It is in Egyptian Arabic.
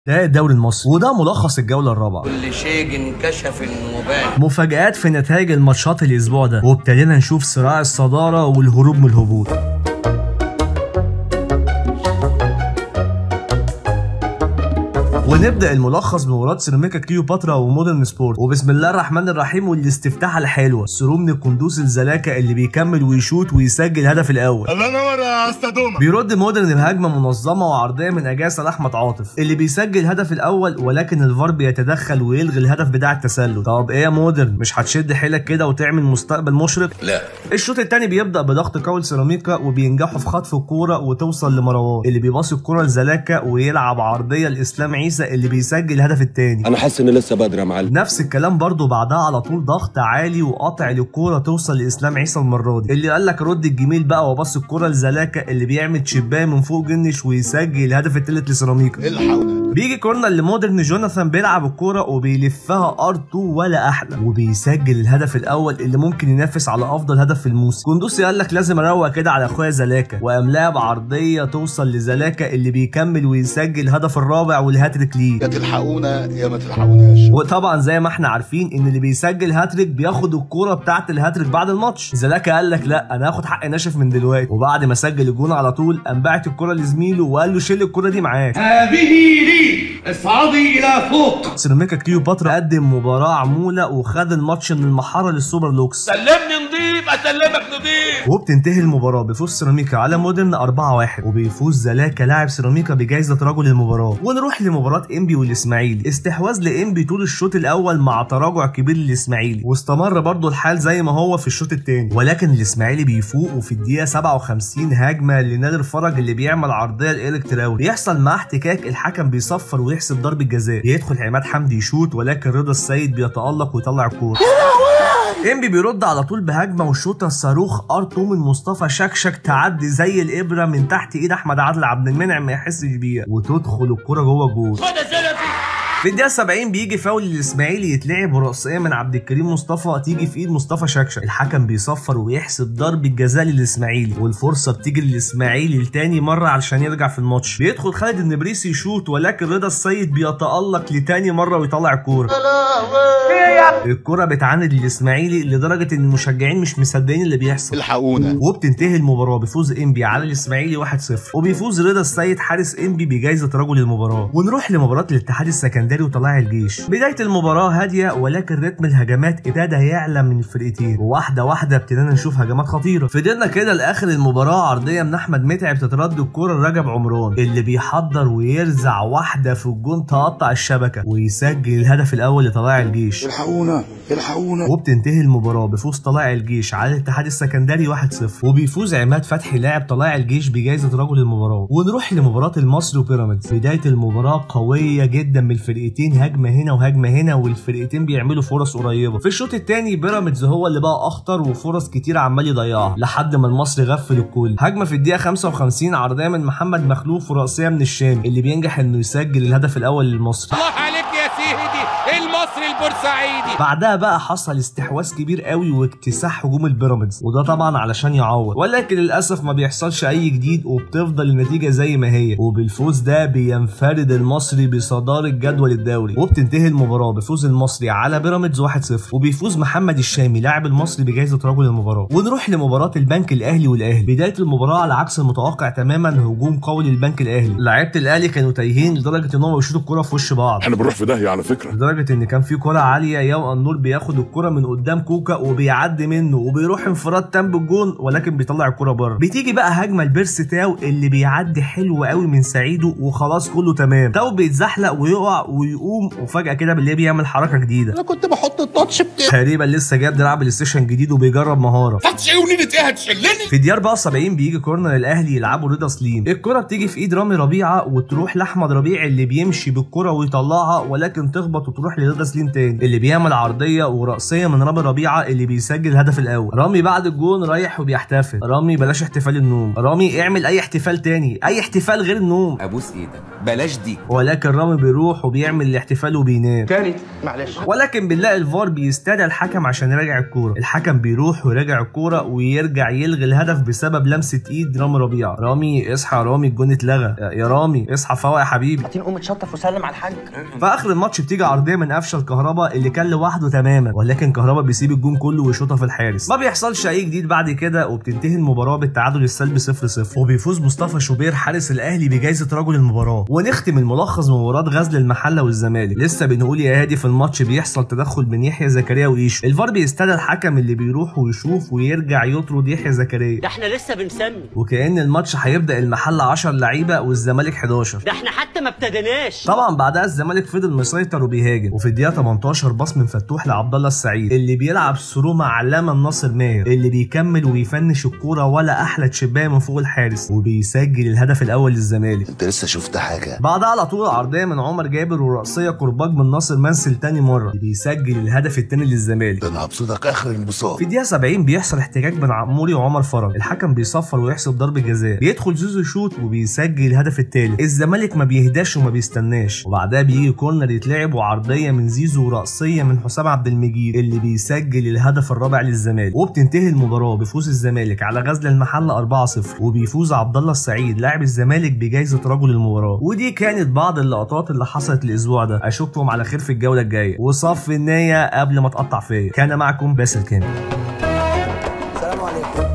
ده الدوري المصري وده ملخص الجولة الرابعة كل شيء انكشف انه مبان مفاجآت في نتائج الماتشات الأسبوع ده وابتدينا نشوف صراع الصدارة والهروب من الهبوط ونبدا الملخص بمباراه سيراميكا كليوباترا ومودرن سبورت وبسم الله الرحمن الرحيم والاستفتاحه الحلوه سرور من القندوس الزلاكه اللي بيكمل ويشوت ويسجل الهدف الاول الله ينور يا استاذ بيرد مودرن الهجمه منظمه وعرضيه من اجاسه لاحمد عاطف اللي بيسجل الهدف الاول ولكن الفار بيتدخل ويلغي الهدف بتاع التسلل طب ايه يا مودرن مش هتشد حيلك كده وتعمل مستقبل مشرق لا الشوط الثاني بيبدا بضغط قوي سيراميكا وبينجحوا في خطف الكوره وتوصل لمروان اللي بيباصي الكوره لزلاكا ويلعب عرضيه لاسلام عيسى اللي بيسجل الهدف الثاني انا حاسس ان لسه بدري يا معلم نفس الكلام برضو بعدها على طول ضغط عالي وقطع للكوره توصل لاسلام عيسى المره دي اللي قال لك رد الجميل بقى وبص الكوره لزلاكا اللي بيعمل شبايه من فوق جنش ويسجل الهدف الثالث لسيراميكا الحقنا بيجي كورنر لمودرن جوناثان بيلعب الكوره وبيلفها ار 2 ولا احلى وبيسجل الهدف الاول اللي ممكن ينافس على افضل هدف في الموسم كوندوسي قال لك لازم اروق كده على اخويا زلاكا وقام لاعب عرضيه توصل لزلاكا اللي بيكمل ويسجل الهدف الرابع والهاتريك ليه يا تلحقونا يا ما تلحقوناش وطبعا زي ما احنا عارفين ان اللي بيسجل هاتريك بياخد الكوره بتاعه الهاتريك بعد الماتش زلاكا قال لك لا انا هاخد حق ناشف من دلوقتي وبعد ما سجل الجون على طول قام باعت الكوره لزميله وقال له شيل الكوره دي معاك هذه لي اصعدي الى فوق سيراميكا كليوباترا قدم مباراه عموله وخد الماتش من المحاره للسوبر لوكس سلمني نضيف اسلمك نضيف وبتنتهي المباراه بفوز سيراميكا على مودرن 4-1 وبيفوز زلاكا لاعب سيراميكا بجائزه رجل المباراه ونروح لمباراه انبي والاسماعيلي استحواذ لانبي طول الشوط الاول مع تراجع كبير للاسماعيلي واستمر برضه الحال زي ما هو في الشوط الثاني ولكن الاسماعيلي بيفوق وفي الدقيقه 57 هجمه لنادر فرج اللي بيعمل عرضيه لإيريك تراوري يحصل معاه احتكاك الحكم بيصفر ويحسب ضربه جزاء يدخل عماد حمدي يشوط ولكن رضا السيد بيتالق ويطلع الكوره انبي بيرد على طول بهجمه وشوطه صاروخ ار 2 من مصطفى شكشك تعدي زي الابره من تحت ايد احمد عادل عبد المنعم ما يحسش بيها وتدخل الكوره جوه الجول خد يا سلفي في الدقيقة 70 بيجي فاول الاسماعيلي يتلعب ورأسية من عبد الكريم مصطفى تيجي في ايد مصطفى شكشك، الحكم بيصفر ويحسب ضربة جزاء للاسماعيلي والفرصة بتيجي للاسماعيلي لتاني مرة علشان يرجع في الماتش، بيدخل خالد النبريسي يشوط ولكن رضا السيد بيتألق لتاني مرة ويطلع الكورة. الكرة بتعاند الاسماعيلي لدرجة ان المشجعين مش مصدقين اللي بيحصل. الحقونا وبتنتهي المباراة بفوز انبي على الاسماعيلي 1-0 وبيفوز رضا السيد حارس انبي بجائزة رجل المباراة ونروح لمباراة الاتحاد السكندري وطلائع الجيش بداية المباراة هادية ولكن رتم الهجمات ابتدى يعلى من الفرقتين وواحدة واحدة ابتدينا نشوف هجمات خطيرة فضلنا كده لاخر المباراة عرضية من احمد متعب تترد الكرة لرجب عمران اللي بيحضر ويرزع واحدة في الجون تقطع الشبكة ويسجل الهدف الاول لطلائع الجيش الحقونا الحقونا وبتنتهي المباراة بفوز طلائع الجيش على الاتحاد السكندري 1-0 وبيفوز عماد فتحي لاعب طلائع الجيش بجائزة رجل المباراة ونروح لمباراة المصري وبيراميدز بداية المباراة قوية جدا من الفرقتين هجمة هنا وهجمة هنا والفرقتين بيعملوا فرص قريبة في الشوط الثاني بيراميدز هو اللي بقى اخطر وفرص كتير عمال يضيعها لحد ما المصري غفل الكل هجمة في الدقيقة 55 عرضية من محمد مخلوف ورأسية من الشام اللي بينجح انه يسجل الهدف الاول للمصري الله عليك يا سيدي المصري البورسعيدي بعدها بقى حصل استحواذ كبير قوي واكتساح هجوم البيراميدز وده طبعا علشان يعوض ولكن للاسف ما بيحصلش اي جديد وبتفضل النتيجه زي ما هي وبالفوز ده بينفرد المصري بصداره جدول الدوري وبتنتهي المباراه بفوز المصري على بيراميدز 1-0 وبيفوز محمد الشامي لاعب المصري بجائزه رجل المباراه ونروح لمباراه البنك الاهلي والاهلي بدايه المباراه على عكس المتوقع تماما هجوم قوي للبنك الاهلي لعيبه الاهلي كانوا تايهين لدرجه ان هم يشوطوا الكره في وش بعض احنا بنروح في داهيه على فكره لدرجه ان كان في كره عاليه ياو النور بياخد الكره من قدام كوكا وبيعدي منه وبيروح انفراد تام بالجون ولكن بيطلع الكره بره بتيجي بقى هجمه لبيرس تاو اللي بيعدي حلو قوي من سعيده وخلاص كله تمام تاو بيتزحلق ويقع ويقوم وفجاه كده بالليل بيعمل حركه جديده انا كنت بحط التاتش بتاعي تقريبا لسه جايب دراع بلاي ستيشن جديد وبيجرب مهاره هتشيلني ايه هتشلني في ديار بقى 70 بيجي كورنر الاهلي يلعبوا رضا سليم الكره بتيجي في ايد رامي ربيعه وتروح لاحمد ربيع اللي بيمشي بالكره ويطلعها ولكن تخبط وتروح لرضا عبد سليم تاني اللي بيعمل عرضيه ورأسيه من رامي ربيعه اللي بيسجل الهدف الاول رامي بعد الجون رايح وبيحتفل رامي بلاش احتفال النوم رامي اعمل اي احتفال تاني اي احتفال غير النوم ابوس ايدك بلاش دي ولكن رامي بيروح وبيعمل الاحتفال وبينام تاني معلش ولكن بنلاقي الفار بيستدعي الحكم عشان يراجع الكوره الحكم بيروح ويراجع الكوره ويرجع يلغي الهدف بسبب لمسه ايد رامي ربيعه رامي اصحى يا رامي الجون اتلغى يا- يا رامي اصحى فوق يا حبيبي قوم اتشطف وسلم على الحاج في اخر الماتش بتيجي عرضيه من قفشه الكهرباء اللي كان لوحده تماما ولكن كهرباء بيسيب الجون كله ويشوطها في الحارس ما بيحصلش اي جديد بعد كده وبتنتهي المباراه بالتعادل السلبي 0 0 وبيفوز مصطفى شوبير حارس الاهلي بجائزه رجل المباراه ونختم الملخص بمباراه غزل المحله والزمالك لسه بنقول يا هادي في الماتش بيحصل تدخل من يحيى زكريا وايشو الفار بيستدعي الحكم اللي بيروح ويشوف ويرجع يطرد يحيى زكريا ده احنا لسه بنسمي وكأن الماتش هيبدأ المحل 10 لعيبة والزمالك 11 ده احنا حتى ما ابتديناش طبعا بعدها الزمالك فضل مسيطر وبيهاجم وفي الدقيقه 18 باص من فتوح لعبد الله السعيد اللي بيلعب ثرو مع علامه الناصر ماهر اللي بيكمل ويفنش الكوره ولا احلى تشبايه من فوق الحارس وبيسجل الهدف الاول للزمالك انت لسه شفت حاجه بعدها على طول عرضيه من عمر جابر ورأسيه كرباج من ناصر منسل تاني مره اللي بيسجل الهدف التاني للزمالك ده انا هبسطك اخر الانبساط في الدقيقة 70 بيحصل احتجاج بين عموري وعمر فرج، الحكم بيصفر ويحسب ضربة جزاء، بيدخل زيزو يشوط وبيسجل الهدف الثالث، الزمالك ما بيهداش وما بيستناش، وبعدها بيجي كورنر يتلعب وعرضية من زيزو ورأسية من حسام عبد المجيد اللي بيسجل الهدف الرابع للزمالك، وبتنتهي المباراة بفوز الزمالك على غزل المحلة 4-0 وبيفوز عبد الله السعيد لاعب الزمالك بجائزة رجل المباراة، ودي كانت بعض اللقطات اللي حصلت الأسبوع ده، أشوفكم على خير في الجولة الجاية، وصف النية قبل ما تقطع فيا، كان معكم باسل كامل. السلام عليكم